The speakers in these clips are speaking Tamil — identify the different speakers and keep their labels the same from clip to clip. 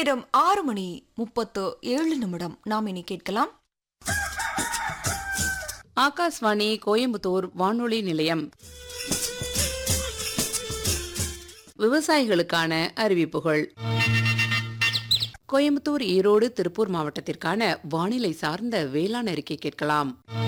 Speaker 1: நேரம் ஆறு மணி முப்பத்து ஏழு நிமிடம் நாம் இனி கேட்கலாம்
Speaker 2: ஆகாஷ்வாணி கோயம்புத்தூர் வானொலி நிலையம் விவசாயிகளுக்கான அறிவிப்புகள் கோயம்புத்தூர் ஈரோடு திருப்பூர் மாவட்டத்திற்கான வானிலை சார்ந்த வேளாண் அறிக்கை கேட்கலாம்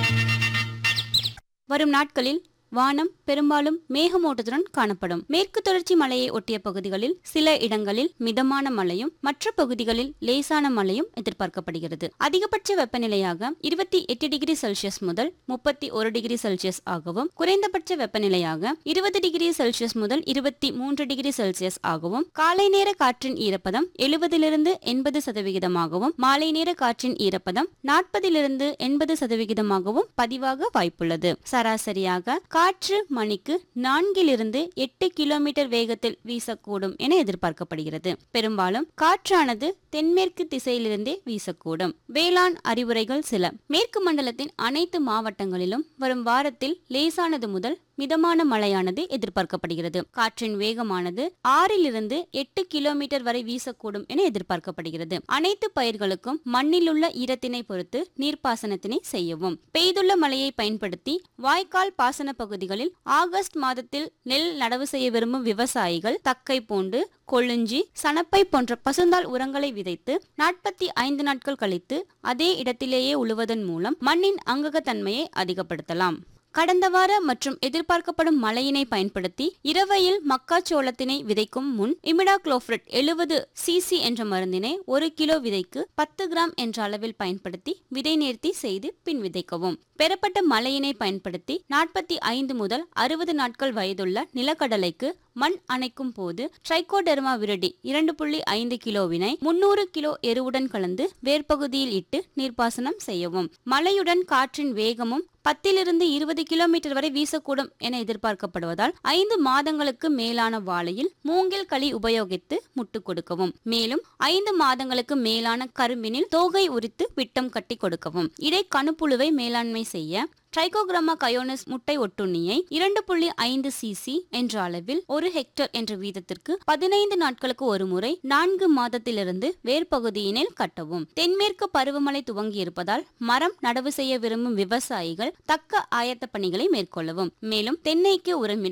Speaker 3: வரும் நாட்களில் வானம் பெரும்பாலும் மேகமூட்டத்துடன் காணப்படும் மேற்கு தொடர்ச்சி மலையை ஒட்டிய பகுதிகளில் சில இடங்களில் மிதமான மழையும் மற்ற பகுதிகளில் லேசான மழையும் எதிர்பார்க்கப்படுகிறது அதிகபட்ச வெப்பநிலையாக இருபத்தி எட்டு டிகிரி செல்சியஸ் முதல் முப்பத்தி ஒரு டிகிரி செல்சியஸ் ஆகவும் குறைந்தபட்ச வெப்பநிலையாக இருபது டிகிரி செல்சியஸ் முதல் இருபத்தி மூன்று டிகிரி செல்சியஸ் ஆகவும் காலை நேர காற்றின் ஈரப்பதம் எழுபதிலிருந்து எண்பது சதவிகிதமாகவும் மாலை நேர காற்றின் ஈரப்பதம் நாற்பதிலிருந்து எண்பது சதவிகிதமாகவும் பதிவாக வாய்ப்புள்ளது சராசரியாக காற்று மணிக்கு நான்கிலிருந்து எட்டு கிலோமீட்டர் வேகத்தில் வீசக்கூடும் என எதிர்பார்க்கப்படுகிறது பெரும்பாலும் காற்றானது தென்மேற்கு திசையிலிருந்தே வீசக்கூடும் வேளாண் அறிவுரைகள் சில மேற்கு மண்டலத்தின் அனைத்து மாவட்டங்களிலும் வரும் வாரத்தில் லேசானது முதல் மிதமான மழையானது எதிர்பார்க்கப்படுகிறது காற்றின் வேகமானது ஆறிலிருந்து எட்டு கிலோமீட்டர் வரை வீசக்கூடும் என எதிர்பார்க்கப்படுகிறது அனைத்து பயிர்களுக்கும் மண்ணில் உள்ள ஈரத்தினை பொறுத்து நீர்ப்பாசனத்தினை செய்யவும் பெய்துள்ள மழையை பயன்படுத்தி வாய்க்கால் பாசன பகுதிகளில் ஆகஸ்ட் மாதத்தில் நெல் நடவு செய்ய விரும்பும் விவசாயிகள் தக்கை பூண்டு கொள்ளுஞ்சி சணப்பை போன்ற பசுந்தாள் உரங்களை விதைத்து நாற்பத்தி ஐந்து நாட்கள் கழித்து அதே இடத்திலேயே உழுவதன் மூலம் மண்ணின் அங்ககத்தன்மையை அதிகப்படுத்தலாம் கடந்த வார மற்றும் எதிர்பார்க்கப்படும் மழையினை பயன்படுத்தி இரவையில் மக்காச்சோளத்தினை விதைக்கும் முன் இமிடாக்ளோஃப்ரெட் எழுபது சிசி என்ற மருந்தினை ஒரு கிலோ விதைக்கு பத்து கிராம் என்ற அளவில் பயன்படுத்தி விதை நேர்த்தி செய்து பின் விதைக்கவும் பெறப்பட்ட மழையினை பயன்படுத்தி நாற்பத்தி ஐந்து முதல் அறுபது நாட்கள் வயதுள்ள நிலக்கடலைக்கு மண் அணைக்கும் போது ட்ரைகோடெர்மா விரடி இரண்டு புள்ளி ஐந்து கிலோவினை முன்னூறு கிலோ எருவுடன் கலந்து வேர்ப்பகுதியில் இட்டு நீர்ப்பாசனம் செய்யவும் மழையுடன் காற்றின் வேகமும் பத்திலிருந்து இருபது கிலோமீட்டர் வரை வீசக்கூடும் என எதிர்பார்க்கப்படுவதால் ஐந்து மாதங்களுக்கு மேலான வாழையில் மூங்கில் களி உபயோகித்து முட்டு கொடுக்கவும் மேலும் ஐந்து மாதங்களுக்கு மேலான கரும்பினில் தோகை உரித்து விட்டம் கட்டி கொடுக்கவும் இடை கணுப்புழுவை மேலாண்மை செய்ய ட்ரைகோகிராமா கயோனஸ் முட்டை ஒட்டுண்ணியை இரண்டு புள்ளி ஐந்து சிசி என்ற அளவில் ஒரு ஹெக்டர் என்ற வீதத்திற்கு பதினைந்து நாட்களுக்கு ஒரு முறை நான்கு மாதத்திலிருந்து வேர்பகுதியினில் கட்டவும் தென்மேற்கு பருவமழை துவங்கி இருப்பதால் மரம் நடவு செய்ய விரும்பும் விவசாயிகள் தக்க ஆயத்த பணிகளை மேற்கொள்ளவும் மேலும் தென்னைக்கு உரமிட